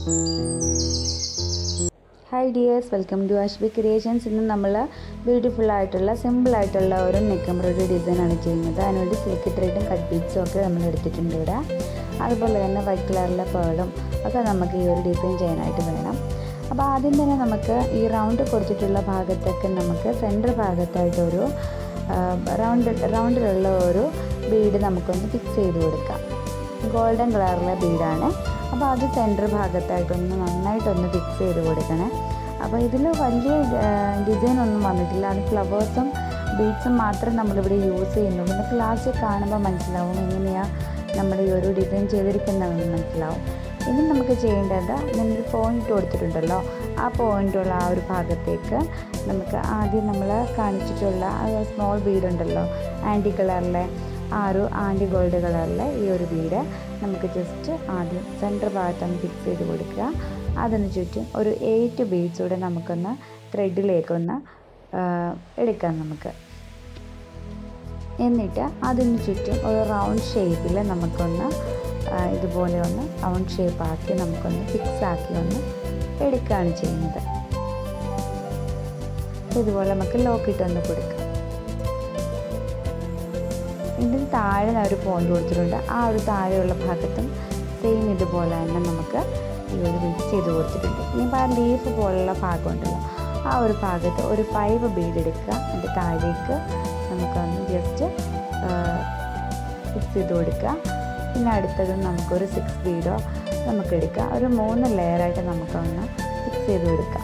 hi dears welcome to Ashbi creations ഇന്ന് നമ്മൾ beautiful ആയിട്ടുള്ള സിമ്പിൾ ആയിട്ടുള്ള ഒരു നെക്ക് എംബ്രോയിഡറി ഡിസൈനാണ് ചെയ്യുന്നത് അതിനുവേണ്ടി സിൽക്ക് ത്രെഡും കട്ട് ബീഡ്സും ഒക്കെ നമ്മൾ എടുത്തിട്ടുണ്ട് ഇവിടെ അതുപോലെ തന്നെ വൈറ്റ് കളറിലെ പേളും ഒക്കെ നമുക്ക് ഈ ഒരു ഡിസൈൻ ചെയ്യാനായിട്ട് വേണം അപ്പോൾ ആദ്യം തന്നെ നമുക്ക് ഈ റൗണ്ട് കൊടുത്തിട്ടുള്ള ഭാഗത്തൊക്കെ നമുക്ക് സെൻറ്റർ ഭാഗത്തായിട്ടൊരു റൗണ്ട് റൗണ്ടിലുള്ള ഒരു ബീഡ് നമുക്കൊന്ന് ഫിക്സ് ചെയ്ത് കൊടുക്കാം ഗോൾഡൻ കളറിലെ ബീഡാണ് അപ്പോൾ അത് സെൻറ്റർ ഭാഗത്തായിട്ടൊന്ന് നന്നായിട്ടൊന്ന് ഫിക്സ് ചെയ്ത് കൊടുക്കണേ അപ്പോൾ ഇതിൽ വലിയ ഡിസൈൻ ഒന്നും വന്നിട്ടില്ല അത് ഫ്ലവേഴ്സും ബീഡ്സും മാത്രം നമ്മളിവിടെ യൂസ് ചെയ്യുന്നുള്ളൂ നമുക്ക് ലാസ്റ്റ് കാണുമ്പോൾ മനസ്സിലാവും എങ്ങനെയാണ് നമ്മൾ ഈ ഒരു ഡിസൈൻ ചെയ്തിരിക്കുന്നതെന്ന് മനസ്സിലാവും ഇനി നമുക്ക് ചെയ്യേണ്ടത് ഞാനൊരു പോയിന്റ് കൊടുത്തിട്ടുണ്ടല്ലോ ആ പോയിൻ്റുള്ള ആ ഒരു ഭാഗത്തേക്ക് നമുക്ക് ആദ്യം നമ്മൾ കാണിച്ചിട്ടുള്ള ആ സ്മോൾ ബീഡ് ഉണ്ടല്ലോ ആൻറ്റി കളറിലെ ആ ഒരു ആൻറ്റി ഗോൾഡ് കളറിലെ ഈ ഒരു ബീഡ് നമുക്ക് ജസ്റ്റ് ആദ്യം സെൻറ്റർ ഭാഗത്തൊന്ന് ഫിക്സ് ചെയ്ത് കൊടുക്കുക അതിന് ചുറ്റും ഒരു എയ്റ്റ് ബീഡ്സ് കൂടെ നമുക്കൊന്ന് ത്രെഡിലേക്കൊന്ന് എടുക്കാം നമുക്ക് എന്നിട്ട് അതിന് ചുറ്റും ഒരു റൗണ്ട് ഷേപ്പിൽ നമുക്കൊന്ന് ഇതുപോലെ ഒന്ന് റൗണ്ട് ഷേപ്പ് ആക്കി നമുക്കൊന്ന് ഫിക്സ് ആക്കി ഒന്ന് എടുക്കുകയാണ് ചെയ്യുന്നത് ഇതുപോലെ നമുക്ക് ലോക്കിട്ടൊന്ന് കൊടുക്കാം ഇതിന് താഴെ ഒരു പോയിന്റ് കൊടുത്തിട്ടുണ്ട് ആ ഒരു താഴെയുള്ള ഭാഗത്തും സെയിം ഇതുപോലെ തന്നെ നമുക്ക് ഈ ഒരു ബീഡ് ചെയ്ത് കൊടുത്തിട്ടുണ്ട് ഇനിയിപ്പോൾ ആ ലീഫ് പോലുള്ള ഭാഗമുണ്ടല്ലോ ആ ഒരു ഭാഗത്ത് ഒരു ഫൈവ് ബീഡ് എടുക്കുക അതിൻ്റെ താഴേക്ക് നമുക്കൊന്ന് ജസ്റ്റ് ഫിക്സ് ചെയ്ത് കൊടുക്കുക പിന്നെ അടുത്തത് നമുക്കൊരു സിക്സ് ബീഡോ നമുക്ക് എടുക്കാം ഒരു മൂന്ന് ലെയറായിട്ട് നമുക്കൊന്ന് ഫിക്സ് ചെയ്ത് കൊടുക്കാം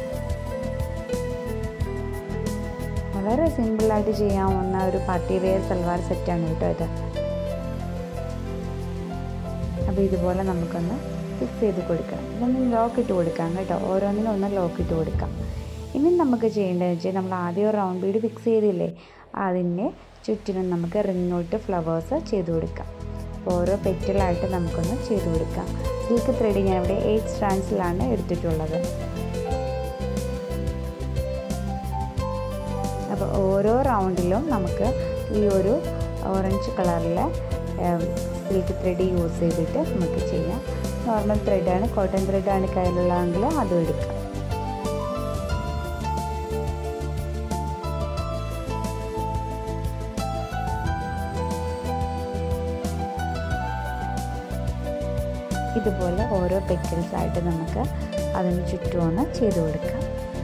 വളരെ സിമ്പിളായിട്ട് ചെയ്യാവുന്ന ഒരു പാർട്ടി വെയർ സൽവാർ സെറ്റാണ് കേട്ടോ ഇത് അപ്പോൾ ഇതുപോലെ നമുക്കൊന്ന് ഫിക്സ് ചെയ്ത് കൊടുക്കണം ഇതൊന്ന് ലോക്ക് ഇട്ട് കൊടുക്കാം കേട്ടോ ഓരോന്നിനും ഒന്ന് ലോക്ക് ഇട്ട് കൊടുക്കാം ഇനി നമുക്ക് ചെയ്യേണ്ടതെന്ന് വെച്ചാൽ നമ്മൾ ആദ്യം റൗണ്ട് ബീഡ് ഫിക്സ് ചെയ്തില്ലേ അതിൻ്റെ ചുറ്റിനും നമുക്ക് റിങ്ങോട്ട് ഫ്ലവേഴ്സ് ചെയ്ത് കൊടുക്കാം അപ്പോൾ ഓരോ പെറ്റലായിട്ട് നമുക്കൊന്ന് ചെയ്ത് കൊടുക്കാം സിൽക്ക് ത്രെഡ് ഞാനിവിടെ എയ്റ്റ് സ്റ്റാൻഡ്സിലാണ് എടുത്തിട്ടുള്ളത് അപ്പോൾ ഓരോ റൗണ്ടിലും നമുക്ക് ഈ ഒരു ഓറഞ്ച് കളറിലെ സിൽക്ക് ത്രെഡ് യൂസ് ചെയ്തിട്ട് നമുക്ക് ചെയ്യാം നോർമൽ ത്രെഡാണ് കോട്ടൺ ത്രെഡാണ് കയ്യിലുള്ളതെങ്കിൽ അതും എടുക്കാം ഇതുപോലെ ഓരോ പെറ്റൽസ് ആയിട്ട് നമുക്ക് അതിന് ചുറ്റും ഒന്ന് ചെയ്ത് കൊടുക്കാം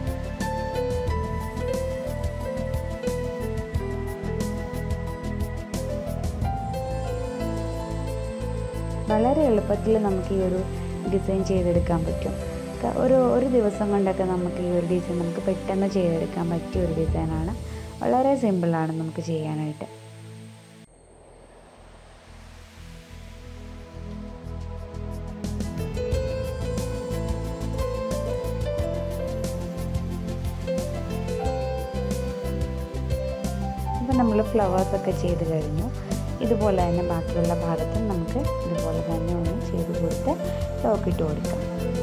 വളരെ എളുപ്പത്തിൽ നമുക്ക് ഈ ഒരു ഡിസൈൻ ചെയ്തെടുക്കാൻ പറ്റും ഒരു ഒരു ദിവസം കൊണ്ടൊക്കെ നമുക്ക് ഈ ഒരു ഡിസൈൻ നമുക്ക് പെട്ടെന്ന് ചെയ്തെടുക്കാൻ പറ്റിയ ഒരു ഡിസൈനാണ് വളരെ സിമ്പിളാണ് നമുക്ക് ചെയ്യാനായിട്ട് ഇപ്പം നമ്മൾ ഫ്ലവേഴ്സൊക്കെ ചെയ്ത് കഴിഞ്ഞു ഇതുപോലെ തന്നെ ബാക്കിയുള്ള ഭാഗത്തും നമുക്ക് ഇതുപോലെ തന്നെ ഒന്ന് ചെയ്ത് കൊടുത്ത് ലോക്കിട്ട് കൊടുക്കാം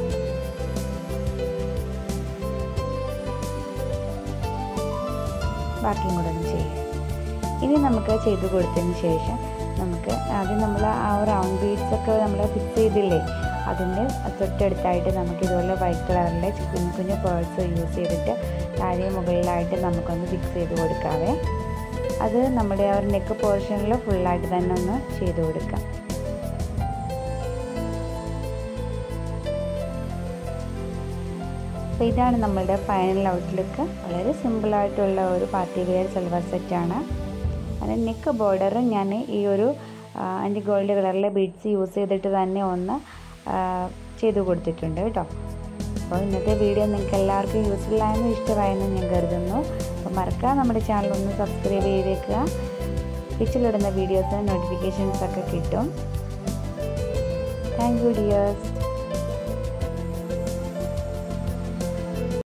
ബാക്കിയും കൂടെ ഒന്ന് ചെയ്യാം ഇനി നമുക്ക് ചെയ്ത് കൊടുത്തതിന് ശേഷം നമുക്ക് ആദ്യം നമ്മൾ ആ റൗണ്ട് ബീഡ്സ് ഒക്കെ നമ്മൾ ഫിക്സ് ചെയ്തില്ലേ അതിൻ്റെ തൊട്ടടുത്തായിട്ട് നമുക്ക് ഇതുപോലെ വൈറ്റ് കളറിലെ കുഞ്ഞു കുഞ്ഞു പേഴ്സ് യൂസ് ചെയ്തിട്ട് താഴെ മുകളിലായിട്ട് നമുക്കൊന്ന് ഫിക്സ് ചെയ്ത് കൊടുക്കാവേ അത് നമ്മുടെ ആ ഒരു നെക്ക് പോർഷനിൽ ഫുള്ളായിട്ട് തന്നെ ഒന്ന് ചെയ്ത് കൊടുക്കാം അപ്പോൾ ഇതാണ് നമ്മളുടെ ഫൈനൽ ഔട്ട്ലുക്ക് വളരെ സിമ്പിളായിട്ടുള്ള ഒരു പാർട്ടി വെയർ സൽവാർ സെറ്റാണ് അതിന് നെക്ക് ബോർഡർ ഞാൻ ഈ ഒരു ആൻറ്റി ഗോൾഡ് കളറിലെ ബീഡ്സ് യൂസ് ചെയ്തിട്ട് തന്നെ ഒന്ന് ചെയ്ത് കൊടുത്തിട്ടുണ്ട് കേട്ടോ അപ്പോൾ ഇന്നത്തെ വീഡിയോ നിങ്ങൾക്ക് എല്ലാവർക്കും യൂസ്ഫുൾ ആയെന്നും ഇഷ്ടമായെന്നും ഞാൻ കരുതുന്നു അപ്പോൾ മറക്കാതെ നമ്മുടെ ചാനൽ ഒന്ന് സബ്സ്ക്രൈബ് ചെയ്തേക്കുക പിച്ചിലിടുന്ന വീഡിയോസിന് നോട്ടിഫിക്കേഷൻസ് ഒക്കെ കിട്ടും താങ്ക് യു ഡിയേഴ്സ്